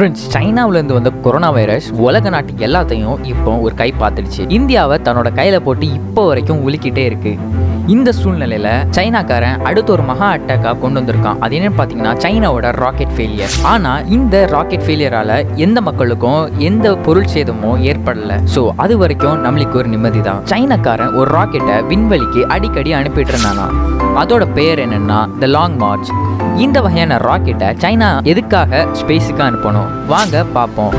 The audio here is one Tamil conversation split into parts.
ஃப்ரெண்ட்ஸ் சைனாவிலேருந்து வந்த கொரோனா வைரஸ் உலக நாட்டு எல்லாத்தையும் இப்போ ஒரு கை பார்த்துடுச்சு இந்தியாவை தன்னோட கையில் போட்டு இப்போ வரைக்கும் உலுக்கிட்டே இருக்கு இந்த சூழ்நிலையில சைனாக்காரன் அடுத்த ஒரு மகா அட்டாக்காக கொண்டு வந்திருக்கான் அது என்னன்னு பார்த்தீங்கன்னா சைனாவோட ராக்கெட் ஃபெயிலியர் ஆனால் இந்த ராக்கெட் ஃபெயிலியரால எந்த மக்களுக்கும் எந்த பொருள் சேதமோ ஏற்படல ஸோ அது வரைக்கும் நம்மளுக்கு ஒரு நிம்மதி தான் சைனாக்காரன் ஒரு ராக்கெட்டை விண்வெளிக்கு அடிக்கடி அனுப்பிட்டு இருந்தானா அதோட பேர் என்னன்னா த லாங் மார்ச் இந்த வகையான ராக்கெட்டை சைனா எதுக்காக ஸ்பேஸுக்கு அனுப்பணும் வாங்க பார்ப்போம்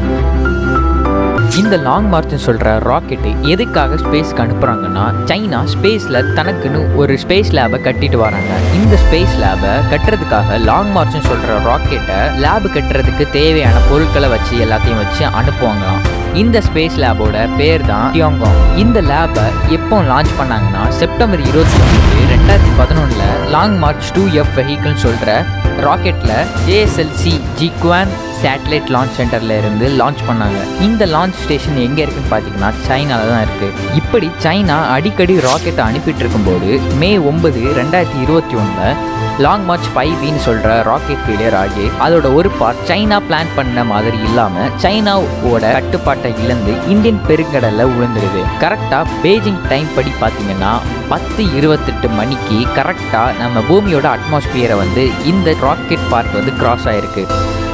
இந்த லாங் மார்ச்னு சொல்கிற ராக்கெட்டு எதுக்காக ஸ்பேஸ்க்கு அனுப்புகிறாங்கன்னா சைனா ஸ்பேஸில் தனக்குன்னு ஒரு ஸ்பேஸ் லேபை கட்டிட்டு வராங்க இந்த ஸ்பேஸ் லேபை கட்டுறதுக்காக லாங் மார்ச்னு சொல்கிற ராக்கெட்டை லேபு கட்டுறதுக்கு தேவையான பொருட்களை வச்சு எல்லாத்தையும் வச்சு அனுப்புவாங்களாம் இந்த ஸ்பேஸ் லேபோட பேர் தான் டியோங்காங் இந்த லேபை எப்போ லான்ச் பண்ணாங்கன்னா செப்டம்பர் இருபத்தி ஒன்று ரெண்டாயிரத்தி பதினொன்றில் லாங் மார்ச் டூ எஃப் வெஹிக்கிள்னு சொல்கிற ராக்கெட்டில் ஜேஎஸ்எல்சி ஜிக்வான் சேட்டலைட் லான்ச் சென்டரில் இருந்து லான்ச் பண்ணாங்க இந்த லான்ச் ஸ்டேஷன் எங்கே இருக்குன்னு பார்த்தீங்கன்னா சைனால தான் இருக்குது இப்படி சைனா அடிக்கடி ராக்கெட்டை அனுப்பிட்டு இருக்கும்போது மே ஒன்பது ரெண்டாயிரத்தி இருபத்தி ஒன்றில் லாங் மார்ச் ஃபைவ் பின்னு சொல்கிற ராக்கெட் ஃபெயிலியர் ஆகி அதோட ஒரு பார்ட் சைனா பிளான் பண்ண மாதிரி இல்லாமல் சைனாவோட கட்டுப்பாட்டை இழந்து இந்தியன் பெருங்கடலில் விழுந்துருது கரெக்டாக பெய்ஜிங் டைம் படி பார்த்தீங்கன்னா பத்து இருபத்தெட்டு மணிக்கு கரெக்டாக நம்ம பூமியோட அட்மாஸ்பியரை வந்து இந்த ராக்கெட் பார்ட் வந்து கிராஸ் ஆயிருக்கு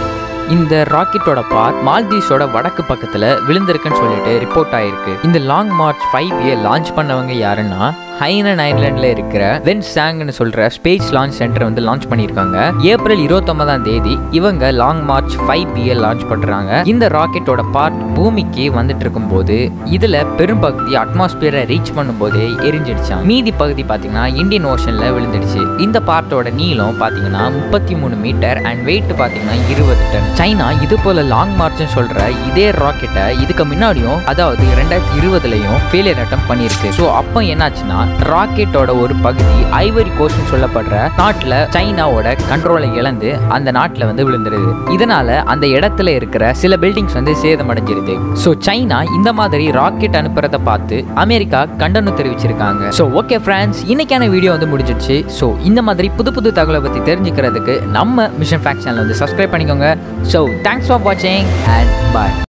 இந்த ராக்கெட்டோட பார்ட் மால்தீவ்ஸோட வடக்கு பக்கத்தில் விழுந்திருக்குன்னு சொல்லிட்டு ரிப்போர்ட் ஆயிருக்கு இந்த Long March five A launch பண்ணவங்க யாருன்னா ஹைனன் ஐலாண்டில் இருக்கிற வென் சாங்னு சொல்கிற ஸ்பேஸ் லான்ச் சென்டர் வந்து லான்ச் பண்ணியிருக்காங்க ஏப்ரல் இருபத்தொன்பதாம் தேதி இவங்க Long March five B launch பண்ணுறாங்க இந்த ராக்கெட்டோட பார்ட் பூமிக்கு வந்துட்டு இருக்கும்போது இதில் பெரும்பகுதி அட்மாஸ்பியரை ரீச் பண்ணும்போதே எரிஞ்சிடுச்சான் மீதி பகுதி பார்த்தீங்கன்னா இந்தியன் ஓஷனில் விழுந்துடுச்சு இந்த பார்ட்டோட நீளம் பார்த்தீங்கன்னா முப்பத்தி மூணு மீட்டர் அண்ட் வெயிட் பார்த்தீங்கன்னா இருபது டன் சைனா இது போல லாங் மார்ச்னு சொல்கிற இதே ராக்கெட்டை இதுக்கு முன்னாடியும் அதாவது ரெண்டாயிரத்தி இருபதுலையும் ஃபெயிலியர் அட்டம் பண்ணியிருக்கு ஸோ அப்போ என்னாச்சுன்னா ராக்கெட்டோட ஒரு பகுதி ஐவரி கோஸ்ட்னு சொல்லப்படுற நாட்டில் சைனாவோட கண்ட்ரோலை இழந்து அந்த நாட்டில் வந்து விழுந்துருது இதனால அந்த இடத்துல இருக்கிற சில பில்டிங்ஸ் வந்து சேதமடைஞ்சிருது ஸோ சைனா இந்த மாதிரி ராக்கெட் அனுப்புறத பார்த்து அமெரிக்கா கண்டனம் தெரிவிச்சிருக்காங்க ஸோ ஓகே ஃப்ரெண்ட்ஸ் இன்னைக்கான வீடியோ வந்து முடிஞ்சிடுச்சு ஸோ இந்த மாதிரி புது புது தகவலை பற்றி தெரிஞ்சுக்கிறதுக்கு நம்ம மிஷன் ஃபேக்ட் சேனல் வந்து சப்ஸ்கிரைப் பண்ணிக்கோங்க ஸோ தேங்க்ஸ் ஃபார் வாட்சிங் அண்ட் பாய்